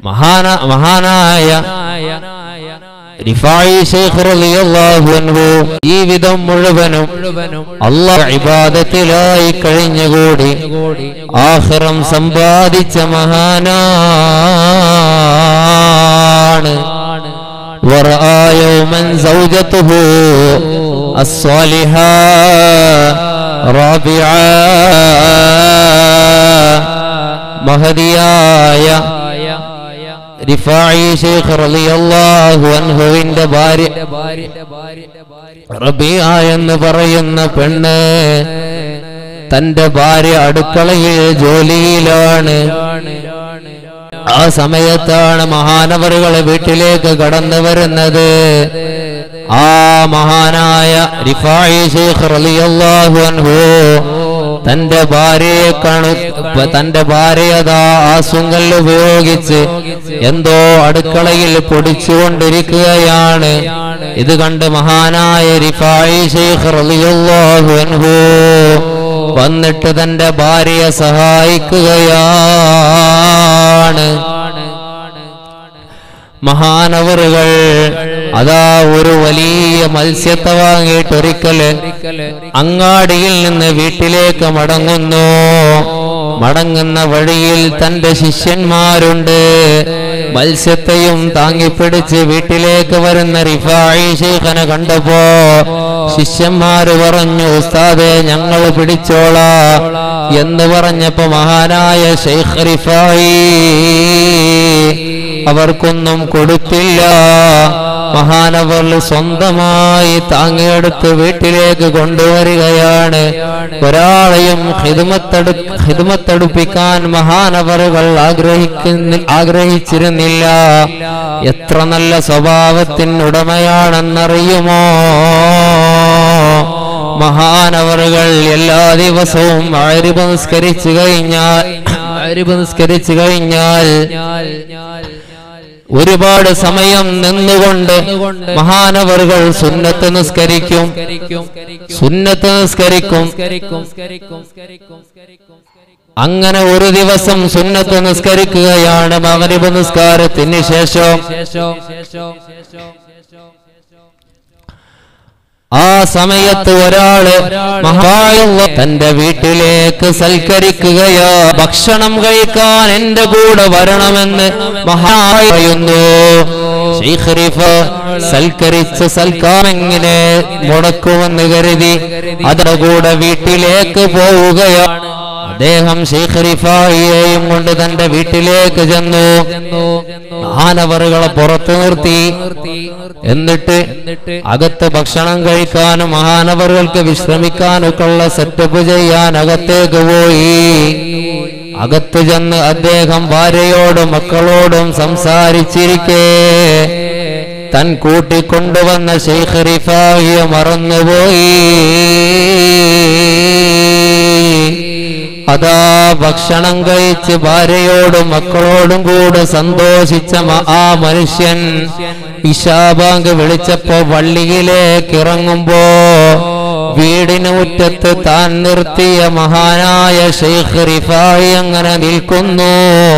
മഹാന മഹാനായ റിഫായി ശൈഖ് റളിയല്ലാഹു അൻഹു ജീവിതം മുഴുവനും അല്ലാഹ് ഇബാദത്തിലായി കഴിഞ്ഞുകൂടി ആഖിറം സമ്പാദിച്ച മഹാനാണ് ورأى يوما زوجته الصالحة رابعة മഹതിയായ റിഫായി ഷെയ്ഖ് റളിയല്ലാഹു അൻഹുവിന്റെ ഭാര്യ റബിയ എന്ന് പറയുന്ന പെണ്ണ് തന്റെ ഭാര്യ അടുക്കളയിൽ ജോലിയിലാണ് ആ സമയത്താണ് മഹാനവറുകളെ വീട്ടിലേക്ക് കടന്നു വരുന്നത് ആ മഹാനായ റിഫായി ഷെയ്ഖ് റളിയല്ലാഹു അൻഹു തന്റെ ഭാര്യയെ കാണു തന്റെ ഭാര്യയതാ ആ സുങ്കൽ ഉപയോഗിച്ച് എന്തോ അടുക്കളയിൽ പൊടിച്ചുകൊണ്ടിരിക്കുകയാണ് ഇത് കണ്ട് മഹാനായ റിഫായി ഷെയ്ഖ് റളിയല്ലാഹു അൻഹു വന്നിട്ട് തന്റെ ഭാര്യയെ സഹായിക്കുകയാണ് മഹാനവറുകൾ അതാ ഒരു വലിയ മത്സ്യത്തെ വാങ്ങിയിട്ട് ഒരിക്കല് അങ്ങാടിയിൽ നിന്ന് വീട്ടിലേക്ക് മടങ്ങുന്നു മടങ്ങുന്ന വഴിയിൽ തന്റെ ശിഷ്യന്മാരുണ്ട് മത്സ്യത്തെയും താങ്ങിപ്പിടിച്ച് വീട്ടിലേക്ക് വരുന്ന റിഫായി ശേഖനെ കണ്ടപ്പോ ശിഷ്യന്മാര് പറഞ്ഞു ഉസ്താദെ ഞങ്ങൾ പിടിച്ചോളാ എന്ന് പറഞ്ഞപ്പോ മഹാനായ ഷെയ്ഖ് റിഫായി അവർക്കൊന്നും കൊടുത്തില്ല മഹാനവർ സ്വന്തമായി താങ്ങിയെടുത്ത് വീട്ടിലേക്ക് കൊണ്ടുവരികയാണ് ഒരാളെയും ഹിതുമത്തെടു ഹിതുമത്തെടുപ്പിക്കാൻ മഹാനവറുകൾ ആഗ്രഹിക്കുന്ന ആഗ്രഹിച്ചിരുന്നില്ല എത്ര നല്ല സ്വഭാവത്തിനുടമയാണെന്നറിയുമോ മഹാനവറുകൾ എല്ലാ ദിവസവും അരിവ് നിസ്കരിച്ചു കഴിഞ്ഞാൽ അരിവ് നിസ്കരിച്ചു കഴിഞ്ഞാൽ ഒരുപാട് സമയം നിന്നുകൊണ്ട് മഹാനവറുകൾ സുന്നത്ത് നിസ്കരിക്കും സുന്നത്ത് നിസ്കരിക്കും അങ്ങനെ ഒരു ദിവസം സുന്നത്ത് നിസ്കരിക്കുകയാണ് മകരിബ് നിസ്കാരത്തിന് ശേഷം ആ സമയത്ത് ഒരാള് മഹായുള്ള തന്റെ വീട്ടിലേക്ക് സൽക്കരിക്കുകയോ ഭക്ഷണം കഴിക്കാൻ എന്റെ കൂടെ വരണമെന്ന് മഹായുന്നു സൽക്കരിച്ച സൽക്കാമെങ്ങനെ മുടക്കുമെന്ന് കരുതി അതിന്റെ കൂടെ വീട്ടിലേക്ക് പോവുകയാണ് അദ്ദേഹം ഷെയ്ഖ് റിഫായിയെയും കൊണ്ട് തന്റെ വീട്ടിലേക്ക് ചെന്നു മഹാനവറുകളെ പുറത്തു നിർത്തി എന്നിട്ട് അകത്ത് ഭക്ഷണം കഴിക്കാനും മഹാനവറുകൾക്ക് വിശ്രമിക്കാനൊക്കെ ഉള്ള സെറ്റപ്പ് ചെയ്യാൻ അകത്തേക്ക് പോയി അകത്ത് ചെന്ന് അദ്ദേഹം ഭാര്യയോടും മക്കളോടും സംസാരിച്ചിരിക്കേ തൻ കൂട്ടിക്കൊണ്ടുവന്ന ഷെയ്ഖ് റിഫായിയെ മറന്നുപോയി അതാ ഭക്ഷണം കഴിച്ച് ഭാര്യയോടും മക്കളോടും കൂടെ സന്തോഷിച്ച മ- ആ മനുഷ്യൻ ഇഷാബാങ്ക് വിളിച്ചപ്പോ പള്ളിയിലേക്ക് ഇറങ്ങുമ്പോ വീടിന് മുറ്റത്ത് താൻ നിർത്തിയ മഹാനായ ഷെയ്ഖ് റിഫായി അങ്ങനെ നിൽക്കുന്നു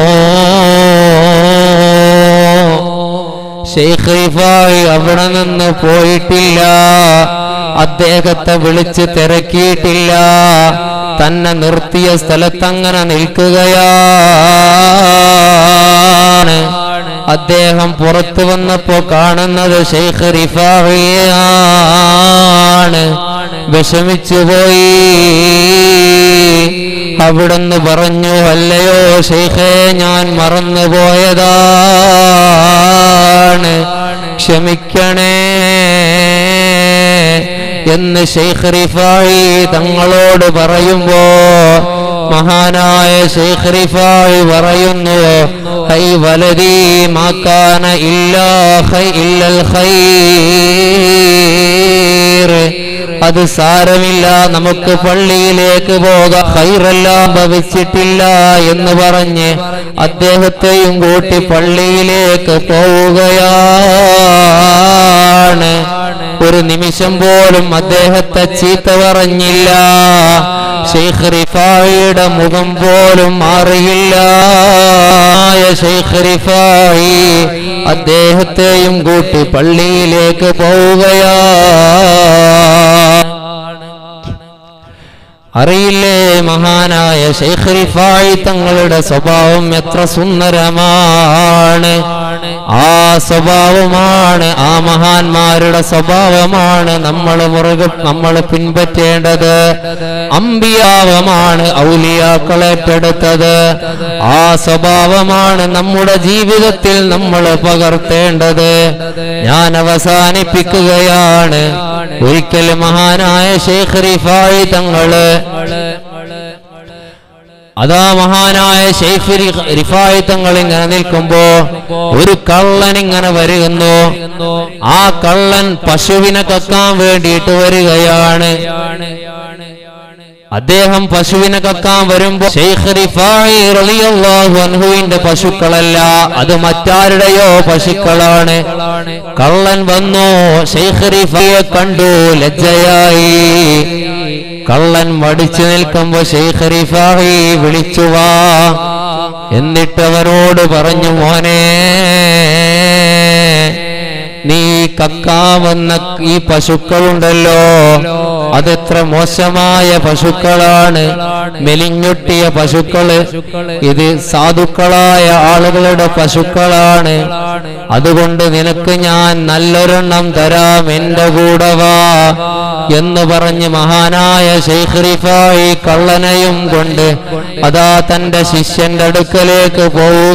ഷെയ്ഖ് റിഫായി അവിടെ നിന്ന് പോയിട്ടില്ല അദ്ദേഹത്തെ വിളിച്ച് തിരക്കിയിട്ടില്ല തന്നെ നിർത്തിയ സ്ഥലത്തങ്ങനെ നിൽക്കുകയാണ് അദ്ദേഹം പുറത്തു വന്നപ്പോ കാണുന്നത് ഷെയ്ഖ് റിഫാവിയാണ് വിഷമിച്ചു പോയി അവിടുന്ന് പറഞ്ഞു അല്ലയോ ഷെയ്ഖേ ഞാൻ മറന്നുപോയതാണ് ക്ഷമിക്കണേ എന്ന് ഷെയ്ഖ് റിഫായി തങ്ങളോട് പറയുമ്പോ മഹാനായ ഷെയ്ഖ് റിഫായി പറയുന്നു ഹൈ വലതി മാക്കാന ഇല്ലാ ഹൈ ഇല്ലൽ ഖൈർ അത് സാരമില്ല നമുക്ക് പള്ളിയിലേക്ക് പോകാം ഹൈറെല്ലാം ഭവിച്ചിട്ടില്ല എന്ന് പറഞ്ഞ് അദ്ദേഹത്തെയും കൂട്ടി പള്ളിയിലേക്ക് പോവുകയാണ് ഒരു നിമിഷം പോലും അദ്ദേഹത്തെ ചീത്ത പറഞ്ഞില്ല ഷെയ്ഖ് റിഫായിയുടെ മുഖം പോലും മാറിയില്ല ഷെയ്ഖ് റിഫായി അദ്ദേഹത്തെയും കൂട്ടി പള്ളിയിലേക്ക് പോവുകയാ അറിയില്ലേ മഹാനായ ഷെയ്ഖ് റിഫായി തങ്ങളുടെ സ്വഭാവം എത്ര സുന്ദരമാണ് ആ സ്വഭാവമാണ് ആ മഹാന്മാരുടെ സ്വഭാവമാണ് നമ്മൾ മുറുകെ നമ്മൾ പിൻപറ്റേണ്ടത് അമ്പിയാവമാണ് ഔലിയാക്കളേറ്റെടുത്തത് ആ സ്വഭാവമാണ് നമ്മുടെ ജീവിതത്തിൽ നമ്മൾ പകർത്തേണ്ടത് ഞാൻ അവസാനിപ്പിക്കുകയാണ് ഒരിക്കൽ മഹാനായ ഷെയ്ഖ് റിഫായി തങ്ങള് അതാ മഹാനായ ഷെയ്ഖ് രി- റിഫായി തങ്ങൾ ഇങ്ങനെ നിൽക്കുമ്പോ ഒരു കള്ളൻ ഇങ്ങനെ വരുന്നു ആ കള്ളൻ പശുവിനെ കക്കാൻ വേണ്ടിയിട്ട് വരികയാണ് അദ്ദേഹം പശുവിനെ കക്കാൻ വരുമ്പോ ഷെയ്ഖ് റിഫായി റളിയല്ലാഹു അൻഹുവിന്റെ പശുക്കളല്ല അത് മറ്റാരുടെയോ പശുക്കളാണ് കള്ളൻ വന്നു ഷെയ്ഖ് റിഫായെ കണ്ടു ലജ്ജയായി കള്ളൻ മടിച്ചു നിൽക്കുമ്പോ ഷെയ്ഖ് റിഫായി വിളിച്ചു വാ എന്നിട്ട് അവരോട് പറഞ്ഞു മോനെ നീ കക്കാമെന്ന ഈ പശുക്കളുണ്ടല്ലോ അതെത്ര മോശമായ പശുക്കളാണ് മെലിഞ്ഞൊട്ടിയ പശുക്കള് ഇത് സാധുക്കളായ ആളുകളുടെ പശുക്കളാണ് അതുകൊണ്ട് നിനക്ക് ഞാൻ നല്ലൊരെണ്ണം തരാം എന്റെ കൂടെ വാ എന്ന് പറഞ്ഞ് മഹാനായ ഷെയ്ഖ് റിഫായി കള്ളനെയും കൊണ്ട് അതാ തന്റെ ശിഷ്യന്റെ അടുക്കലേക്ക്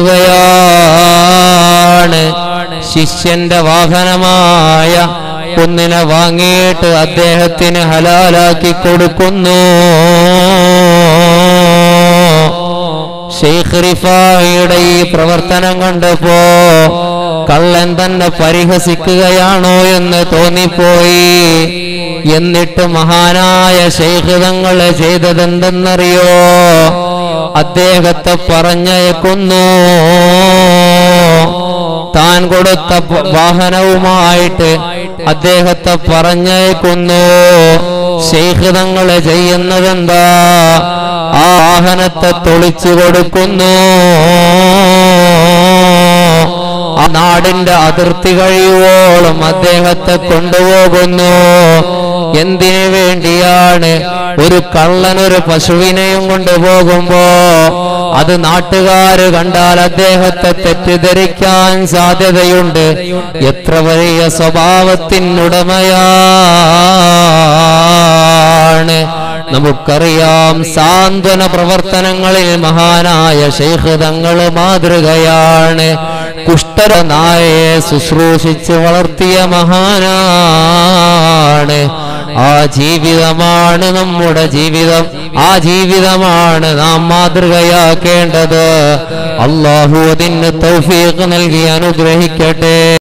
പോവുകയാണ് ശിഷ്യന്റെ വാഹനമായ ഒന്നിനെ വാങ്ങിയിട്ട് അദ്ദേഹത്തിന് ഹലാലാക്കി കൊടുക്കുന്നു ഷെയ്ഖ് റിഫായിയുടെ ഈ പ്രവർത്തനം കണ്ടപ്പോ കള്ളൻ തന്നെ പരിഹസിക്കുകയാണോ എന്ന് തോന്നിപ്പോയി എന്നിട്ട് മഹാനായ ഷെയ്ഖ് തങ്ങള് ചെയ്തതെന്തെന്നറിയോ അദ്ദേഹത്തെ പറഞ്ഞയക്കുന്നു താൻ കൊടുത്ത പ- വാഹനവുമായിട്ട് അദ്ദേഹത്തെ പറഞ്ഞയക്കുന്നു ഷെയ്ഖ് തങ്ങള് ചെയ്യുന്നതെന്താ ആ വാഹനത്തെ തൊളിച്ചു കൊടുക്കുന്നു ആ നാടിന്റെ അതിർത്തി കഴിയുവോളം അദ്ദേഹത്തെ കൊണ്ടുപോകുന്നു എന്തിനു വേണ്ടിയാണ് ഒരു കള്ളൻ ഒരു പശുവിനെയും കൊണ്ടുപോകുമ്പോ അത് നാട്ടുകാര് കണ്ടാൽ അദ്ദേഹത്തെ തെറ്റിദ്ധരിക്കാൻ സാധ്യതയുണ്ട് എത്ര വലിയ സ്വഭാവത്തിനുടമയാണ് നമുക്കറിയാം സാന്ത്വന പ്രവർത്തനങ്ങളിൽ മഹാനായ ഷെയ്ഖ് തങ്ങള് മാതൃകയാണ് കുഷ്ഠര നായയെ ശുശ്രൂഷിച്ച് വളർത്തിയ മഹാനാണ് ആ ജീവിതമാണ് നമ്മുടെ ജീവിതം ആ ജീവിതമാണ് നാം മാതൃകയാക്കേണ്ടത് അള്ളാഹു അതിന് തൗഫീഖ് നൽകി അനുഗ്രഹിക്കട്ടെ